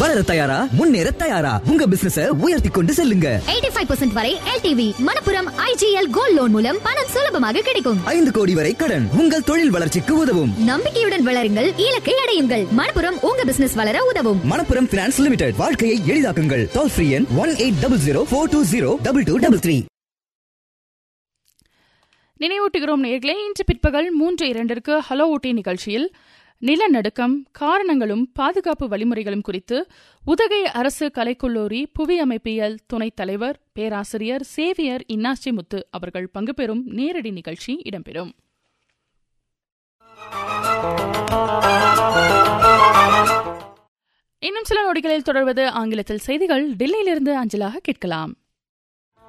வளர தயாரா முன்னேற தயாரா உங்க பிசினஸ உயர்த்தி கொண்டு செல்லுங்க எயிட்டி ஃபைவ் பர்சன்ட் வரை LTV Manappuram IGL gold loan மூலம் பணம் சுலபமாக கிடைக்கும் ஐந்து கோடி வரை கடன் உங்கள் தொழில் வளர்ச்சிக்கு உதவும் நம்பிக்கையுடன் வளருங்கள் இலக்கை அடையுங்கள் மணப்புரம் உங்க பிசினஸ் வளர உதவும் மணப்புரம் பினான்ஸ் லிமிடெட் வாழ்க்கையை எளிதாக்குங்கள் டோல் ஃப்ரீ எண் one eight double zero four two zero double two double three நினைவூட்டுகிறோம் நேர்களே இன்று பிற்பகல் மூன்று இரண்டிற்கு ஹலோ ஊட்டி நிகழ்ச்சியில் நிலநடுக்கம் காரணங்களும் பாதுகாப்பு வழிமுறைகளும் குறித்து உதகை அரசு கலைக்கல்லூரி புவி அமைப்பியல் துணைத் தலைவர் பேராசிரியர் சேவியர் இன்னாச்சி முத்து அவர்கள் பங்கு பெறும் நேரடி நிகழ்ச்சி இடம்பெறும் இன்னும் சில நொடிகளில் தொடர்வது ஆங்கிலத்தில் செய்திகள் டெல்லியிலிருந்து அஞ்சலாக கேட்கலாம்